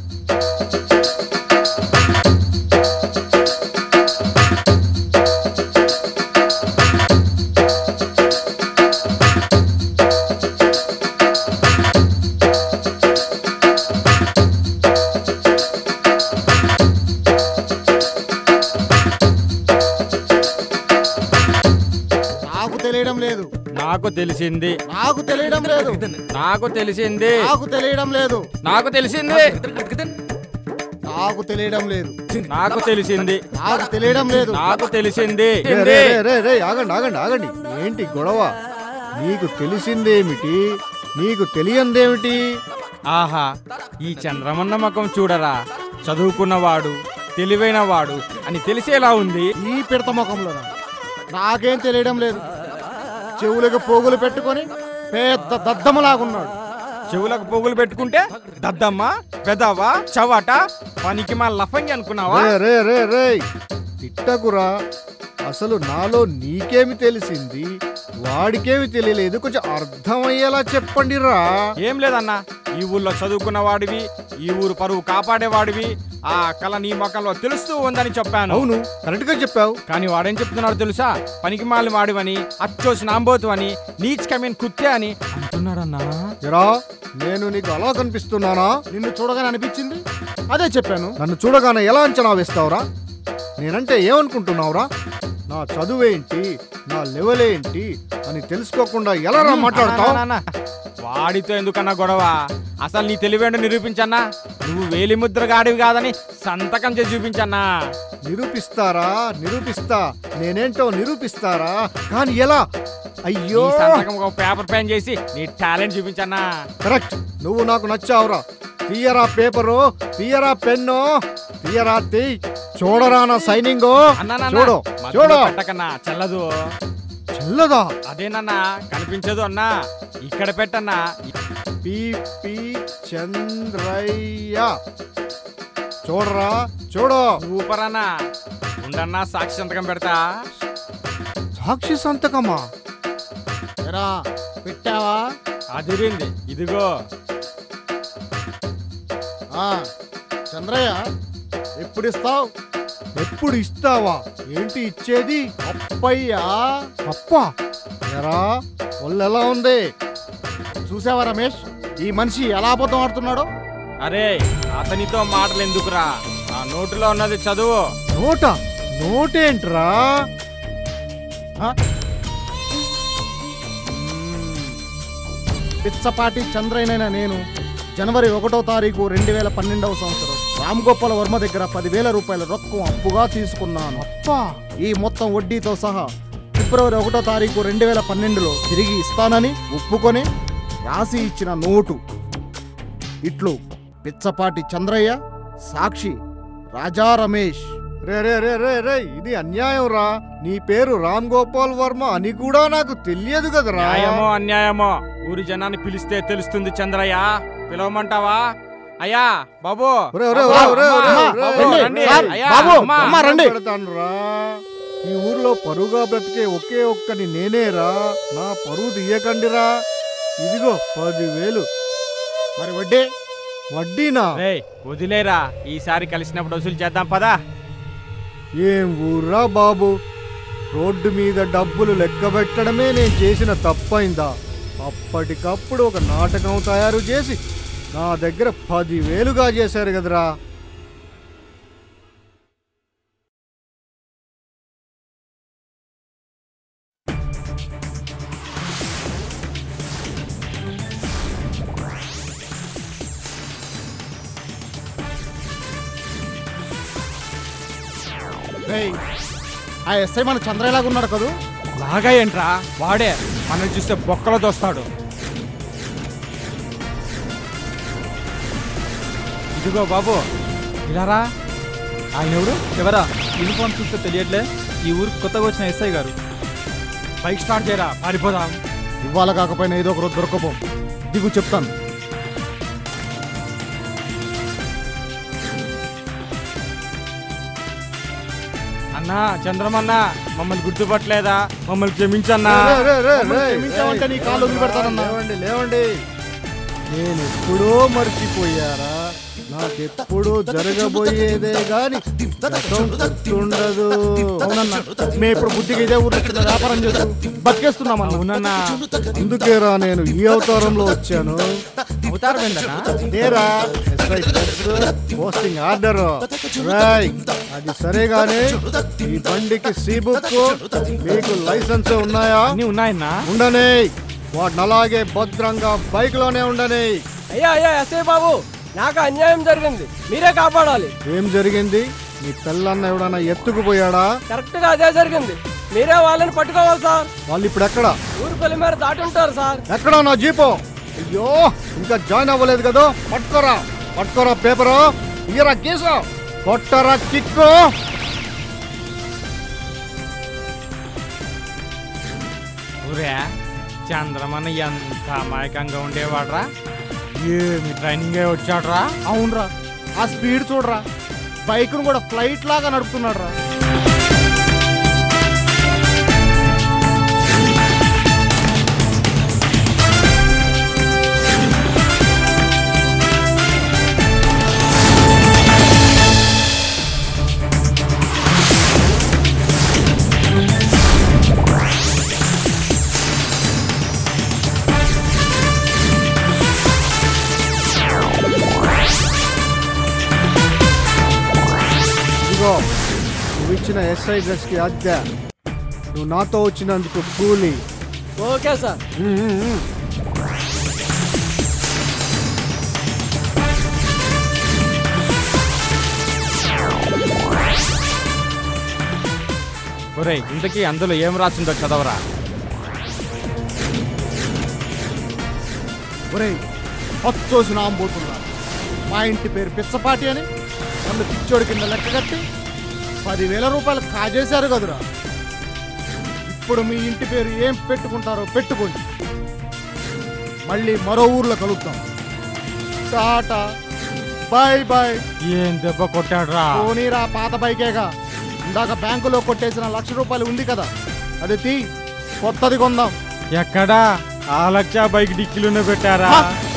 నాకు తెలియడం లేదు నాకు తెలిసింది నాకు తెలియడం లేదు నాకు తెలిసింది నాకు తెలియడం లేదు నాకు తెలిసింది నాకు తెలియడం లేదు నాకు తెలిసింది నాకు తెలియడం లేదు నాకు తెలిసింది రే, రే, రే, రే, రే, ఆగండి ఆగండి ఆగండి ఏంటి గొడవ నీకు తెలిసిందేమిటి నీకు తెలియందేమిటి ఆహా ఈ చంద్రమన్న ముఖం చూడరా చదువుకున్నవాడు తెలివైనవాడు అని తెలిసేలా ఉంది ఈ పిడత ముఖంలో నాకేం తెలియడం లేదు చెవులకు పోగులు పెట్టుకొని పెద్ద దద్దమ్మలాగున్నాడు చెవులకు పొగులు పెట్టుకుంటే దద్దమ్మ పెదవా చవట పనికి మా లఫంగి అనుకున్నావా రే రే రే రే తిట్టకురా అసలు నాలో నీకేమి తెలిసింది వాడికేమి తెలియలేదు కొంచెం అర్థమయ్యేలా చెప్పండి రా ఏం లేదన్నా ఈ ఊర్లో చదువుకున్న వాడివి ఈ ఊరు పరువు కాపాడేవాడివి ఆ కళ నీ ముఖంలో తెలుస్తూ ఉందని చెప్పాను అవును కరెక్ట్ గా చెప్పావు కానీ వాడేం చెప్తున్నాడు తెలుసా పనికి మాలి వాడివని అచ్చోసి నాంబోతు అని నీచ్ కమీన్ కుత్తే అని అంటున్నాడన్నా ఎరా నేను నీకు అలా కనిపిస్తున్నానా నిన్ను చూడగానే అనిపించింది అదే చెప్పాను నన్ను చూడగానే ఎలా అంచనా వేస్తావురా నేనంటే ఏమనుకుంటున్నావురా నా చదువేంటి నా లెవెల్ ఏంటి అని తెలుసుకోకుండా ఎలా రా మాట్లాడతావు అన్నా, అన్నా, అన్నా. వాడితో ఎందుకన్నా గొడవ అసలు నీ తెలివేంటో నిరూపించన్నా నువ్వు వేలి ముద్ర గాడివి కాదని సంతకం చేసి చూపించన్నా నిరూపిస్తారా నిరూపిస్తా నేనేంటో నిరూపిస్తారా కానీ ఎలా అయ్యో ఈ సంతకం ఒక పేపర్ పెన్ చేసి నీ టాలెంట్ చూపించన్నా కరెక్ట్ నువ్వు నాకు నచ్చావురా తీయరా పేపరు తీయరా పెన్ను తీయరా తీ చూడరా నా సైనింగ్ అన్నా నాన్న, చూడు మధ్యలో చూడు పెట్టకన్నా చల్లదు చెల్లదా అదేనన్నా కనిపించదు అన్నా ఇక్కడ పెట్టన్నా పిపి చంద్రయ్య చూడరా చూడు సూపర్ అన్నా ఉండన్నా సాక్షి సంతకం పెడతా సాక్షి సంతకమా ఎరా పెట్టావా అదిరింది ఇదిగో ఆ, చంద్రయ్య ఎప్పుడు ఇస్తావు ఎప్పుడు ఇస్తావా ఏంటి ఇచ్చేది అప్పయ్యా అప్ప ఎరా ఒళ్ళు ఎలా ఉంది చూసావా రమేష్ ఈ మనిషి ఎలా అబద్ధం ఆడుతున్నాడో అరే అతనితో మాటలు ఎందుకురా ఆ నోటులో ఉన్నది చదువు నోట నోటేంట్రా పిచ్చపాటి చంద్రయ్యనైన నేను జనవరి ఒకటో తారీఖు రెండు వేల పన్నెండవ సంవత్సరం రామ్ గోపాల్ వర్మ దగ్గర పదివేల రూపాయల రొక్కం అప్పుగా తీసుకున్నాను అప్పా ఈ మొత్తం వడ్డీతో సహా ఫిబ్రవరి ఒకటో తారీఖు రెండు వేల పన్నెండులో తిరిగి ఇస్తానని ఒప్పుకొని రాసి ఇచ్చిన నోటు ఇట్లు పిచ్చపాటి చంద్రయ్య సాక్షి రాజా రమేష్ రే రే రే రే రే ఇది అన్యాయం రా నీ పేరు రామ్ గోపాల్ వర్మ అని కూడా నాకు తెలియదు కదరా న్యాయమో అన్యాయమో ఊరి జనాన్ని పిలిస్తే తెలుస్తుంది చంద్రయ్య పిలవమంటావా అయ్యా బాబు ఒరే, ఒరే, బాబు, ఒరే, ఒరే, అమ్మా, ఒరే, బాబు, ఒరే, రండి. సార్, అయ్యా, బాబు, అమ్మా. అమ్మా, రండి. పెడతానురా ఈ ఊర్లో పరువుగా బ్రతికే ఒకే ఒక్కని నేనేరా నా పరువు తీయకండిరా ఇదిగో పదివేలు మరి వడ్డీ వడ్డీనా రేయ్ వదిలేరా ఈసారి కలిసినప్పుడు వసూలు చేద్దాం పదా ఏం ఊర్రా బాబు రోడ్డు మీద డబ్బులు లెక్క పెట్టడమే నేను చేసిన తప్పైందా అప్పటికప్పుడు ఒక నాటకం తయారు చేసి నా దగ్గర పదివేలుగా చేశారు కదరా రేయ్, ఆ ఎస్ఐ మన చంద్రయ్యలాగా ఉన్నాడు కదూ లాగా ఏంట్రా వాడే మనం చూస్తే బొక్కలో దోస్తాడు ఇదిగో బాబు ఇలారా ఆయన ఎవరు ఎవరా యూనిఫామ్ చూస్తే తెలియట్లే ఈ ఊరికి కొత్తగా వచ్చిన ఎస్ఐ గారు బైక్ స్టార్ట్ చేయరా పారిపోదాం ఇవాళ కాకపోయినా ఏదో ఒక రోజు దొరకపోం దిగు చెప్తాను అన్నా చంద్రమన్న మమ్మల్ని గుర్తుపట్టలేదా మమ్మల్ని క్షమించన్నా రే, రే, రే, మమ్మల్ని రే, క్షమించావంటే నీ రే. కాళ్ళు వదిలిపెడతానన్నా. లేవండి లేవండి నేను ఎప్పుడో మర్చిపోయారా నాకెప్పుడు జరగబోయేదే గాని గతం గుర్తుండదు అవునన్నా మేము ఇప్పుడు బుద్ధిగా ఇదే ఊర్లో చిన్న వ్యాపారం చేస్తూ బతికేస్తున్నామన్నా అవునన్నా అందుకేరా నేను ఈ అవతారంలో వచ్చాను అవుతారు ఏందన్నా నేరా ఎస్ఐ పోస్టింగ్ ఆర్డర్ రాయ్ అది సరేగానే ఈ బండికి సీ బుక్ మీకు లైసెన్స్ ఉన్నాయా అన్నీ ఉన్నాయన్నా ఉండనే వాటిని అలాగే భద్రంగా బైక్ లోనే ఉండని అయ్యా అయ్యా ఎస్ఐ బాబు నాకు అన్యాయం జరిగింది మీరే కాపాడాలి ఏం జరిగింది మీ పిల్లన్న ఎవడన్నా ఎత్తుకుపోయాడా కరెక్ట్ గా అదే జరిగింది మీరే వాళ్ళని పట్టుకోవాలి సార్ వాళ్ళు ఇప్పుడు ఎక్కడ ఊరు పల్లి మేర దాటి ఉంటారు సార్ ఎక్కడ నా జీపో అయ్యో ఇంకా జాయిన్ అవ్వలేదు కదా పట్టుకోరా పట్టుకోరా పేపరు ఇయరా గీసో కొట్టరా కిక్కు ఊరే చంద్రమన్న ఎంత అమాయకంగా ఉండేవాడ్రా ఏమి ట్రైనింగ్ వచ్చాడ్రా అవునరా ఆ స్పీడ్ చూడరా బైక్ను కూడా ఫ్లైట్ లాగా నడుపుతున్నాడు రా ఇదిగో నువ్వు ఇచ్చిన ఎస్ఐ డ్రెస్ కి అద్దె నువ్వు నాతో వచ్చినందుకు కూలీ ఓకే సార్ ఉమ్, ఉమ్, ఉమ్. ఒరేయ్ ఇంతకీ అందులో ఏం రాసిందో చదవరా ఒరేయ్ పచ్చోసి నాంబోతున్నా మా ఇంటి పేరు పిచ్చపాటి అని నన్ను పిచ్చోడి కింద లెక్క కట్టి పదివేల రూపాయలు కాజేశారు కదురా ఇప్పుడు మీ ఇంటి పేరు ఏం పెట్టుకుంటారో పెట్టుకోండి మళ్ళీ మరో ఊర్లో కలుద్దాం టాటా బాయ్ బాయ్ ఏం దెబ్బ కొట్టాడ్రా పోనీరా పాత బైకేగా ఇందాక బ్యాంకులో కొట్టేసిన లక్ష రూపాయలు ఉంది కదా అది తీ కొత్తది కొందాం ఎక్కడా ఆ లక్ష బైక్ డిక్కీలోనే పెట్టారా హ!